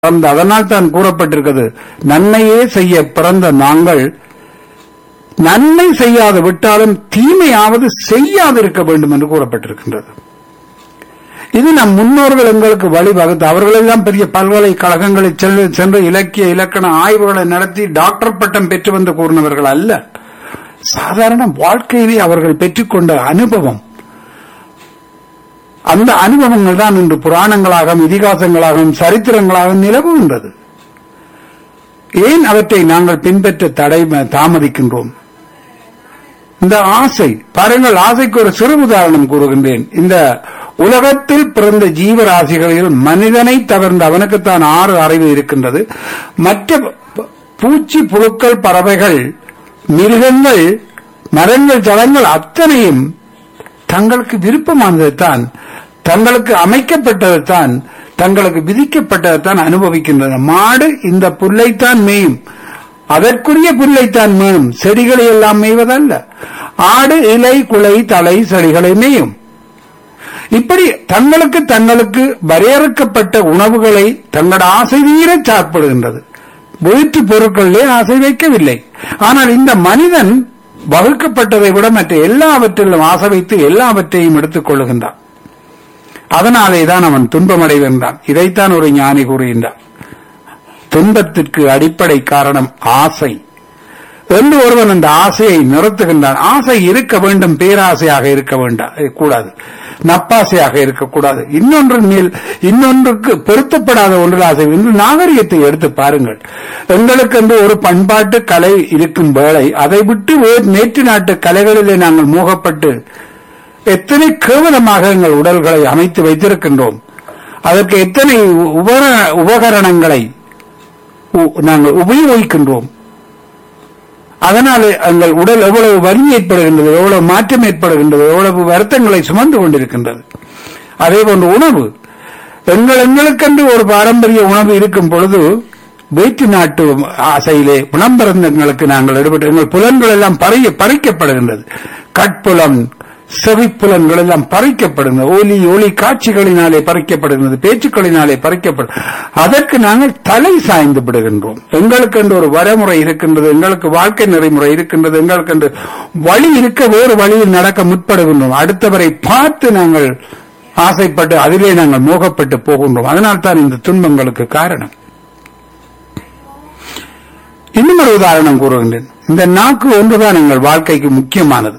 பிறந்த அதனால் தான் கூறப்பட்டிருக்கிறது நன்மையே செய்ய பிறந்த நாங்கள் நன்மை செய்யாது விட்டாலும் தீமையாவது செய்யாதிருக்க வேண்டும் என்று கூறப்பட்டிருக்கின்றது இது நம் முன்னோர்கள் எங்களுக்கு வழிவகுத்து அவர்களெல்லாம் பெரிய பல்கலைக்கழகங்களில் சென்று சென்று இலக்கிய இலக்கண ஆய்வுகளை நடத்தி டாக்டர் பட்டம் பெற்று வந்து கூறினவர்கள் அல்ல சாதாரண வாழ்க்கையிலே அவர்கள் பெற்றுக்கொண்ட அனுபவம் அந்த அனுபவங்கள் தான் இன்று புராணங்களாகவும் இதிகாசங்களாகவும் சரித்திரங்களாகவும் நிலவுகின்றது ஏன் அவற்றை நாங்கள் பின்பற்ற தடை தாமதிக்கின்றோம் இந்த ஆசை பாருங்கள் ஆசைக்கு ஒரு சிறு உதாரணம் கூறுகின்றேன் இந்த உலகத்தில் பிறந்த ஜீவராசிகளில் மனிதனை தவிர்ந்த அவனுக்குத்தான் ஆறு அறிவு இருக்கின்றது மற்ற பூச்சி புழுக்கள் பறவைகள் மிருகங்கள் மரங்கள் ஜலங்கள் அத்தனையும் தங்களுக்கு விருப்பமானதைத்தான் தங்களுக்கு அமைக்கப்பட்டதைத்தான் தங்களுக்கு விதிக்கப்பட்டதைத்தான் அனுபவிக்கின்றன மாடு இந்த புல்லைத்தான் மேயும் அதற்குரிய புல்லைத்தான் மேயும் செடிகளை எல்லாம் மேய்வதல்ல ஆடு இலை குலை தலை செடிகளை மேயும் இப்படி தங்களுக்கு தங்களுக்கு வரையறுக்கப்பட்ட உணவுகளை தங்களோட ஆசை தீர சாப்பிடுகின்றது வீட்டு பொருட்களிலே ஆசை வைக்கவில்லை ஆனால் இந்த மனிதன் வகுக்கப்பட்டதை விட மற்ற எல்லாவற்றிலும் ஆசை வைத்து எல்லாவற்றையும் எடுத்துக் கொள்ளுகின்றான் அதனாலே தான் அவன் துன்பமடைகின்றான் இதைத்தான் ஒரு ஞானி கூறுகின்றான் துன்பத்திற்கு அடிப்படை காரணம் ஆசை என்று ஒருவன் அந்த ஆசையை நிறுத்துகின்றான் ஆசை இருக்க வேண்டும் பேராசையாக இருக்க வேண்டாம் கூடாது நப்பாசையாக இருக்கக்கூடாது இன்னொன்றின் மேல் இன்னொன்றுக்கு பொருத்தப்படாத ஒன்றில் ஆசை இன்று நாகரிகத்தை எடுத்து பாருங்கள் எங்களுக்கு என்று ஒரு பண்பாட்டு கலை இருக்கும் வேளை அதை விட்டு நேற்று நாட்டு கலைகளிலே நாங்கள் மூகப்பட்டு எத்தனை கேவலமாக எங்கள் உடல்களை அமைத்து வைத்திருக்கின்றோம் அதற்கு எத்தனை உபகரணங்களை நாங்கள் உபயோகிக்கின்றோம் அதனால் எங்கள் உடல் எவ்வளவு வலி ஏற்படுகின்றது எவ்வளவு மாற்றம் ஏற்படுகின்றது எவ்வளவு வருத்தங்களை சுமந்து கொண்டிருக்கின்றது அதே போன்ற உணவு எங்கள் எங்களுக்கென்று ஒரு பாரம்பரிய உணவு இருக்கும் பொழுது வேற்று நாட்டு ஆசையிலே புலம்பிறந்தங்களுக்கு நாங்கள் ஈடுபட்டு எங்கள் புலன்கள் எல்லாம் பறிய பறிக்கப்படுகின்றது கட்புலம் செவிப்புலன்கள் எல்லாம் பறிக்கப்படுகிறது ஒலி ஒளி காட்சிகளினாலே பறிக்கப்படுகிறது பேச்சுக்களினாலே பறிக்கப்படும் அதற்கு நாங்கள் தலை சாய்ந்து விடுகின்றோம் எங்களுக்கு என்று ஒரு வரமுறை இருக்கின்றது எங்களுக்கு வாழ்க்கை நெறிமுறை இருக்கின்றது எங்களுக்கு என்று வழி இருக்க வேறு வழியில் நடக்க முற்படுகின்றோம் அடுத்தவரை பார்த்து நாங்கள் ஆசைப்பட்டு அதிலே நாங்கள் மோகப்பட்டு போகின்றோம் அதனால் தான் இந்த துன்பங்களுக்கு காரணம் இன்னும் ஒரு உதாரணம் கூறுகின்றேன் இந்த நாக்கு ஒன்றுதான் எங்கள் வாழ்க்கைக்கு முக்கியமானது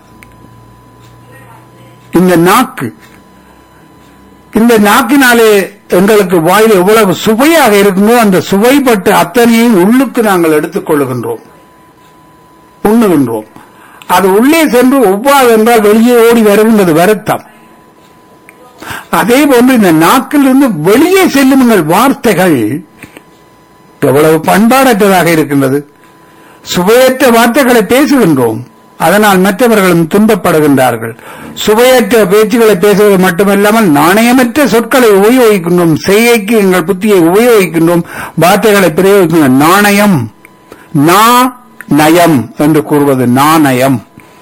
இந்த நாக்கு இந்த நாக்கினாலே எங்களுக்கு வாயில் எவ்வளவு சுவையாக இருக்குமோ அந்த சுவைப்பட்டு அத்தனையும் உள்ளுக்கு நாங்கள் எடுத்துக் கொள்ளுகின்றோம் உண்ணுகின்றோம் அது உள்ளே சென்று ஒவ்வாது என்றால் வெளியே ஓடி வருகின்றது வருத்தம் அதே போன்று இந்த நாக்கிலிருந்து வெளியே செல்லும் எங்கள் வார்த்தைகள் எவ்வளவு பண்பாடற்றதாக இருக்கின்றது சுவையற்ற வார்த்தைகளை பேசுகின்றோம் அதனால் மற்றவர்களும் துன்பப்படுகின்றார்கள் சுவையற்ற பேச்சுகளை பேசுவது மட்டுமல்லாமல் நாணயமற்ற சொற்களை உபயோகிக்கின்றோம் செய்கைக்கு எங்கள் புத்தியை உபயோகிக்கின்றோம் வார்த்தைகளை பிரயோகிக்கின்றோம் நாணயம் நா நயம் என்று கூறுவது நாணயம்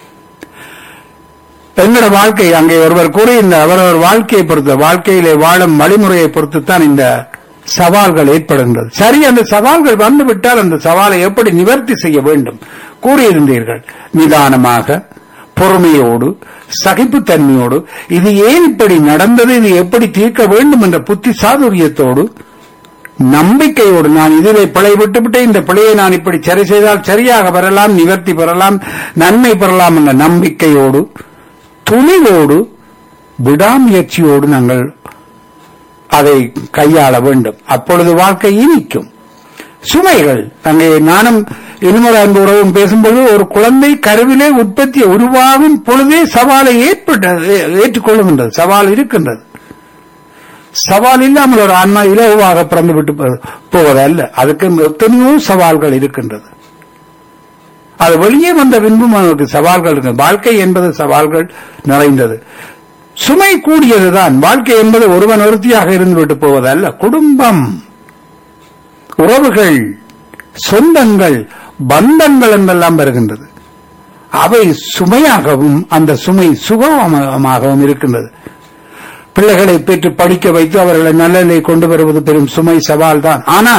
எங்களோட வாழ்க்கை அங்கே ஒருவர் கூறியிருந்த அவரவர் வாழ்க்கையை பொறுத்த வாழ்க்கையிலே வாழும் வழிமுறையை பொறுத்துத்தான் இந்த சவால்கள் ஏற்படுகின்றது சரி அந்த சவால்கள் வந்துவிட்டால் அந்த சவாலை எப்படி நிவர்த்தி செய்ய வேண்டும் கூறியிருந்தீர்கள் நிதானமாக பொறுமையோடு சகிப்புத்தன்மையோடு இது ஏன் இப்படி நடந்தது இது எப்படி தீர்க்க வேண்டும் என்ற புத்தி சாதுரியத்தோடு நம்பிக்கையோடு நான் இதிலே பிழை விட்டுவிட்டு இந்த பிழையை நான் இப்படி சரி செய்தால் சரியாக பெறலாம் நிவர்த்தி பெறலாம் நன்மை பெறலாம் என்ற நம்பிக்கையோடு துணிவோடு விடாமுயற்சியோடு நாங்கள் அதை கையாள வேண்டும் அப்பொழுது வாழ்க்கை இனிக்கும் சுமைகள் அங்கே நானும் இருமுறை அன்பு உறவும் பேசும்போது ஒரு குழந்தை கருவிலே உற்பத்தி உருவாகும் பொழுதே சவாலை ஏற்பட்டது ஏற்றுக்கொள்ளுகின்றது சவால் இருக்கின்றது சவால் இல்லாமல் ஒரு ஆன்மா இலகுவாக பிறந்து விட்டு போவதல்ல அதுக்கு எத்தனையோ சவால்கள் இருக்கின்றது அது வெளியே வந்த பின்பும் நமக்கு சவால்கள் இருக்கு வாழ்க்கை என்பது சவால்கள் நிறைந்தது சுமை கூடியதுதான் வாழ்க்கை என்பது ஒருவன் ஒருத்தியாக இருந்துவிட்டு போவதல்ல குடும்பம் உறவுகள் சொந்தங்கள் பந்தங்கள் என்றெல்லாம் வருகின்றது அவை சுமையாகவும் அந்த சுமை சுகமாகவும் இருக்கின்றது பிள்ளைகளை பெற்று படிக்க வைத்து அவர்களை நல்ல நிலை கொண்டு வருவது பெரும் சுமை சவால் தான் ஆனால்